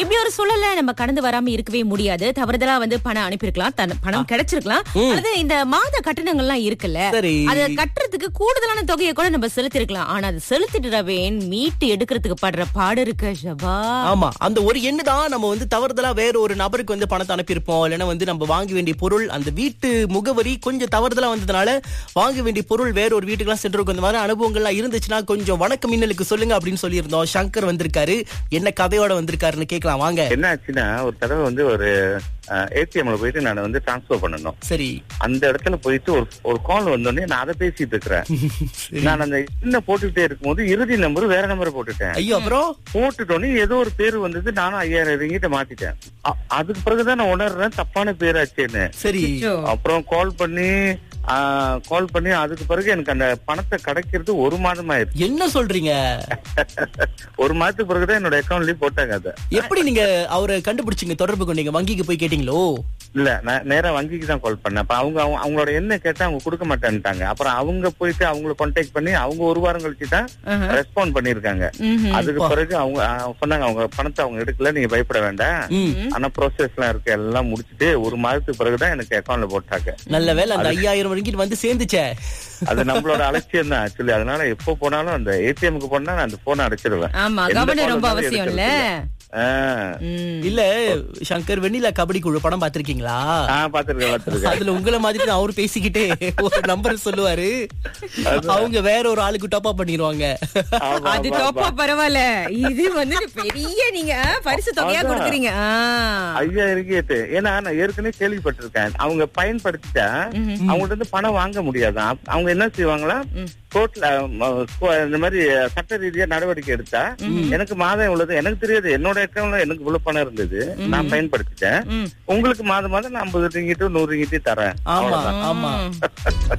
இப்படி ஒரு சூழல்ல நம்ம கடந்து வராம இருக்கவே முடியாது தவறுதலா வந்து பணம் அனுப்பியிருக்கலாம் தன் பணம் கிடைச்சிருக்கலாம் அல்லது இந்த மாத கட்டணங்கள்லாம் இருக்குல்ல சரி. அத கட்டுறதுக்கு கூடுதலான தொகையை கூட நம்ம செலுத்திருக்கலாம் ஆனா அது செலுத்திட்டுறவேன் மீட்டு எடுக்கிறதுக்கு படுற பாடு இருக்கு ஷபா ஆமா அந்த ஒரு எண்ணு தான் நம்ம வந்து தவறுதலா வேற ஒரு நபருக்கு வந்து பணத்தை அனுப்பியிருப்போம் இல்லைன்னா வந்து நம்ம வாங்க வேண்டிய பொருள் அந்த வீட்டு முகவரி கொஞ்சம் தவறுதலா வந்ததுனால வாங்க வேண்டிய பொருள் வேற ஒரு வீட்டுக்குலாம் சென்றிருக்கும் இந்த மாதிரி அனுபவங்கள்லாம் இருந்துச்சுன்னா கொஞ்சம் வணக்கம் மின்னலுக்கு சொல்லுங்க அப்படின்னு சொல்லியிருந்தோம் சங்கர் வந்திருக்காரு என்ன கதையோட வந்திருக்காருன்னு கேட்கலாம் வாங்க என்ன ஆச்சுன்னா ஒரு தடவை வந்து ஒரு ஏடிஎம்ல போயிட்டு நான் வந்து டிரான்ஸ்ஃபர் பண்ணணும் சரி அந்த இடத்துல போயிட்டு ஒரு ஒரு கால் வந்தோடனே நான் அதை பேசிட்டு இருக்கிறேன் நான் அந்த என்ன போட்டுக்கிட்டே இருக்கும்போது இறுதி நம்பர் வேற நம்பரை போட்டுட்டேன் ஐயோ அப்புறம் போட்டுட்டோன்னே ஏதோ ஒரு பேர் வந்தது நானும் ஐயாயிரம் ரிங்கிட்ட மாத்திட்டேன் அ- அதுக்கு பிறகுதான் நான் உணர்றேன் தப்பான பேராச்சேன்னு சரி அச்சோ. அப்புறம் கால் பண்ணி கால் பண்ணி அதுக்கு பிறகு எனக்கு அந்த பணத்தை கிடைக்கிறது ஒரு மாதம் ஆயிருச்சு என்ன சொல்றீங்க ஒரு மாதத்துக்கு பிறகுதான் என்னோட அக்கௌண்ட்லயும் போட்டாங்க அதை எப்படி நீங்க அவரை கண்டுபிடிச்சீங்க தொடர்பு கொண்டீங்க வங்கிக்கு போய் கேட்டீங்களோ இல்ல நான் நேரா வங்கிக்கு தான் கால் பண்ணேன் அப்ப அவங்க அவங்க- அவங்களோட என்ன கேட்டா அவங்க கொடுக்க மாட்டேன்ட்டாங்க அப்புறம் அவங்க போயிட்டு அவங்கள கான்டாக்ட் பண்ணி அவங்க ஒரு வாரம் கழிச்சு தான் ஆஹா. ரெஸ்பாண்ட் பண்ணிருக்காங்க ம்ஹும். அதுக்கு பிறகு அவங்க ஆ, சொன்னாங்க அவங்க பணத்தை அவங்க எடுக்கல நீங்க பயப்பட வேண்டாம் ம் ஆனா ப்ராசஸ் எல்லாம் இருக்கு எல்லாம் முடிச்சிட்டு ஒரு மாதத்துக்கு பிறகுதான் எனக்கு அக்கௌண்ட்ல போட்டாங்க நல்ல வேலை அந்த ஐயாயிரம் வரைக்கும் வந்து சேர்ந்துச்சே அது நம்மளோட அலட்சியம் தான் ஆக்சுவலி அதனால எப்போ போனாலும் அந்த ஏடிஎம்க்கு போனா நான் அந்த போனை அடைச்சிருவேன் ஆமா எந்த கவனம் call ரொம்ப வந்தாலும் அவசியம் இல்ல எடுக்கிறது ஆ. ம். இல்ல சங்கர் வெண்ணிலா கபடி குழு படம் பாத்திருக்கீங்களா ஆ பாத்துருக்கேன் பாத்துருக்கேன் அதுல உங்கள மாதிரி தான் அவரு பேசிக்கிட்டே ஒரு நம்பர் சொல்லுவாரு அவங்க வேற ஒரு ஆளுக்கு டாப் அப் பண்ணிடுவாங்க ஆமா, அது ஆமா, டாப்பா ஆமா. பரவாயில்ல இது வந்து பெரிய நீங்க பரிசு தொகையா அதான். கொடுக்குறீங்க ஆ. ஐயாயிரம் கேட்டு ஏன்னா நான் ஏற்கனவே கேள்விப்பட்டிருக்கேன் அவங்க பயன்படுத்திட்டா அவங்கள்ட்ட இருந்து பணம் வாங்க முடியாதான் அவங்க என்ன செய்வாங்களா கோர்ட்ல இந்த மாதிரி சட்ட ரீதியா நடவடிக்கை எடுத்தா எனக்கு மாதம் இவ்வளவு எனக்கு தெரியாது என்னோட அக்கௌண்ட்ல எனக்கு இவ்வளவு பணம் இருந்தது நான் பயன்படுத்திட்டேன் ம். உங்களுக்கு மாதம் மாதம் நான் ஐம்பது ரிங்கிட்டு நூறு ரிங்கிட்டு தரேன் ஆமா அவ்வளவுதான். ஆமா ம்.